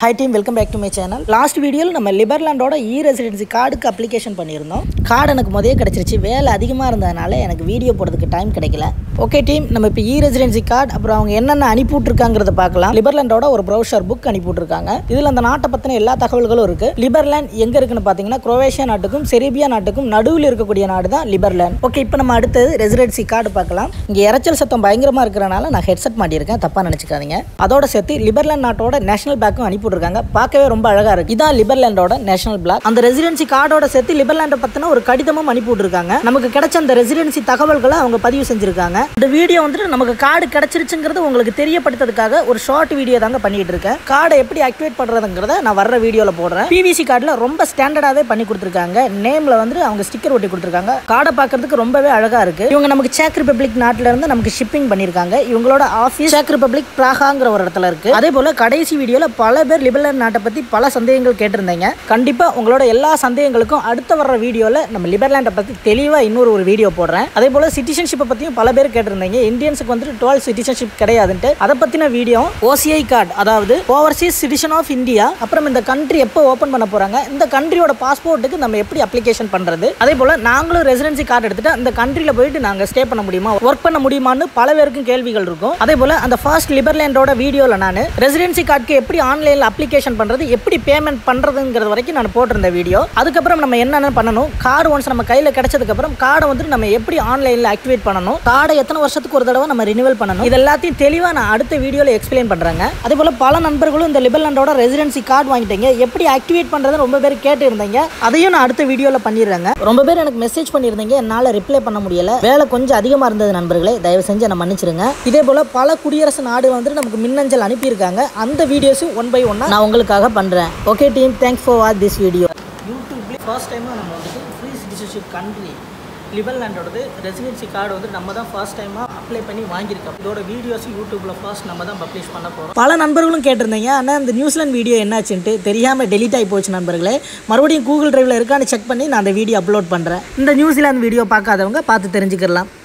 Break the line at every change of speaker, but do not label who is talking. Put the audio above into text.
high team welcome back to my channel last வீடியோவில் நம்ம லிபர்லாண்டோட இ ரெசிடென்சி கார்டுக்கு அப்ளிகேஷன் பண்ணியிருந்தோம் கார்டு எனக்கு முதலே கிடச்சிருச்சு வேலை அதிகமாக இருந்ததுனால எனக்கு வீடியோ போடுறதுக்கு டைம் கிடைக்கல ஓகே டீம் நம்ம இப்போ இ ரெசிடென்சி கார்டு அப்புறம் அவங்க என்னென்ன அனுப்பிவிட்ருக்காங்கிறத பார்க்கலாம் லிபர்லாண்டோட ஒரு ப்ரௌசர் புக் அனுப்பிவிட்ருக்காங்க இதில் அந்த நாட்டை பற்றின எல்லா தகவல்களும் இருக்குது லிபர்லாண்ட் எங்கே இருக்குன்னு பார்த்தீங்கன்னா குரோவேஷியா நாட்டுக்கும் செரிபியா நாட்டுக்கும் நடுவில் இருக்கக்கூடிய நாடு தான் லிபர்லாண்ட் ஓகே இப்போ நம்ம அடுத்தது ரெசிடென்சி கார்டு பார்க்கலாம் இங்கே இரைச்சல் சத்தம் பயங்கரமாக இருக்கிறனால நான் ஹெட்செட் மாட்டியிருக்கேன் தப்பாக நினச்சிக்காதீங்க அதோட சேர்த்து லிபர்லாண்ட் நாட்டோட நேஷனல் பிளாக்கும் அனுப்பிவிட்ருக்காங்க பார்க்கவே ரொம்ப அழகாக இருக்கு இதான் லிபர்லாண்டோட நேஷனல் பிளாக் அந்த ரெசிடென்சி கார்டோட சேர்த்து லிபர்லாண்டை பற்றின ஒரு கடிதமும் அனுப்பிவிட்ருக்காங்க நமக்கு கிடைச்ச அந்த ரெசிடென்சி தகவல்களை அவங்க பதிவு செஞ்சிருக்காங்க இந்த வீடியோ வந்துட்டு நமக்கு கார்டு கிடைச்சிருச்சுங்கிறது உங்களுக்கு தெரியப்படுத்துறதுக்காக ஒரு ஷார்ட் வீடியோ தாங்க பண்ணிட்டு இருக்கேன் கார்டை எப்படி ஆக்டிவேட் பண்ணுறதுங்கிறத நான் வர்ற வீடியோவில் போடுறேன் பிவிசி கார்டில் ரொம்ப ஸ்டாண்டர்டாகவே பண்ணி கொடுத்துருக்காங்க நேமில் வந்து அவங்க ஸ்டிக்கர் ஒட்டி கொடுத்துருக்காங்க கார்டை பார்க்கறதுக்கு ரொம்பவே அழகாக இருக்கு இவங்க நமக்கு சேக் ரிப்பப்ளிக் நாட்டில இருந்து நமக்கு ஷிப்பிங் பண்ணியிருக்காங்க இவங்களோட ஆஃபீஸ் சேக் ரிப்பப்ளிக் பிராகாங்கிற ஒரு இடத்துல இருக்கு அதே போல கடைசி வீடியோவில் பல பேர் லிபர்லாண்ட் நாட்டை பற்றி பல சந்தேகங்கள் கேட்டிருந்தீங்க கண்டிப்பாக உங்களோட எல்லா சந்தேகங்களுக்கும் அடுத்த வர்ற வீடியோவில் நம்ம லிபர்லாண்டை பற்றி தெளிவாக இன்னொரு ஒரு வீடியோ போடுறேன் அதே போல் சிட்டிசன்ஷிப்பை பற்றியும் பல பேர் கேட்டிருந்தீங்க இந்தியன்ஸுக்கு வந்துட்டு டுவெல் சிட்டிசன்ஷிப் கிடையாதுன்ட்டு அதை பற்றின வீடியோ ஓசிஐ கார்டு அதாவது ஓவர்சீஸ் சிட்டிசன் ஆஃப் இந்தியா அப்புறம் இந்த கண்ட்ரி எப்போ ஓப்பன் பண்ண போகிறாங்க இந்த கண்ட்ரியோட பாஸ்போர்ட்டுக்கு நம்ம எப்படி அப்ளிகேஷன் பண்ணுறது அதே போல் நாங்களும் ரெசிடென்சி கார்டு எடுத்துட்டு அந்த கண்ட்ரியில் போயிட்டு நாங்கள் ஸ்டே பண்ண முடியுமா ஒர்க் பண்ண முடியுமான்னு பல பேருக்கும் கேள்விகள் இருக்கும் அதே போல் அந்த ஃபர்ஸ்ட் லிபர்லேண்டோட வீடியோவில் நான் ரெசிடென்சி கார்டுக்கு எப்படி ஆன்லைனில் அப்ளிகேஷன் பண்ணுறது எப்படி பேமெண்ட் பண்ணுறதுங்கிறது வரைக்கும் நான் போட்டிருந்த வீடியோ அதுக்கப்புறம் நம்ம என்னென்ன பண்ணணும் கார்டு ஒன்ஸ் நம்ம கையில் கிடைச்சதுக்கப்புறம் கார்டை வந்துட்டு நம்ம எப்படி ஆன்லைனில் ஆக்டிவேட் பண்ணணும் கார்டை எத்தனை வருஷத்துக்கு ஒரு தடவை நம்ம ரினிவல் பண்ணணும் இது எல்லாத்தையும் தெளிவாக நான் அடுத்த வீடியோவில் எக்ஸ்பிளைன் பண்ணுறேங்க அதே போல் பல நண்பர்களும் இந்த லிபர்லாண்டோட ரெசிடென்சி கார்டு வாங்கிட்டீங்க எப்படி ஆக்டிவேட் பண்ணுறது ரொம்ப பேர் கேட்டு இருந்தீங்க அதையும் நான் அடுத்த வீடியோவில் பண்ணிடுறேங்க ரொம்ப பேர் எனக்கு மெசேஜ் பண்ணியிருந்தீங்க என்னால் ரிப்ளை பண்ண முடியல வேலை கொஞ்சம் அதிகமாக இருந்தது நண்பர்களே தயவு செஞ்சு என்னை மன்னிச்சிருங்க இதே போல் பல குடியரசு நாடுகள் வந்துட்டு நமக்கு மின்னஞ்சல் அனுப்பியிருக்காங்க அந்த வீடியோஸும் ஒன் பை ஒன்னாக நான் உங்களுக்காக பண்ணுறேன் okay team thanks for watch this video யூடியூப்லேயே ஃபர்ஸ்ட் டைமாக நம்ம வந்துட்டு ஃப்ரீ சிட்டிசன்ஷிப் கண்ட்ரி லிபர்லாண்டோடது ரெசிடென்சி கார்டு வந்து நம்ம தான் ஃபர்ஸ்ட் டைமாக அப்ளை பண்ணி வாங்கியிருக்கோம் இதோட வீடியோஸ் யூடியூப்பில் ஃபர்ஸ்ட் நம்ம தான் பப்ளிஷ் பண்ண போகிறோம் பல நண்பர்களும் கேட்டிருந்தீங்க ஆனால் இந்த நியூசிலாந்து வீடியோ என்னாச்சுன்ட்டு தெரியாமல் டெலிட் ஆகி போச்சு நண்பர்களே மறுபடியும் கூகுள் டிரைவில் இருக்கான்னு செக் பண்ணி நான் அந்த வீடியோ அப்லோட் பண்ணுறேன் இந்த நியூசிலாந்து வீடியோ பார்க்காதவங்க பார்த்து தெரிஞ்சுக்கலாம்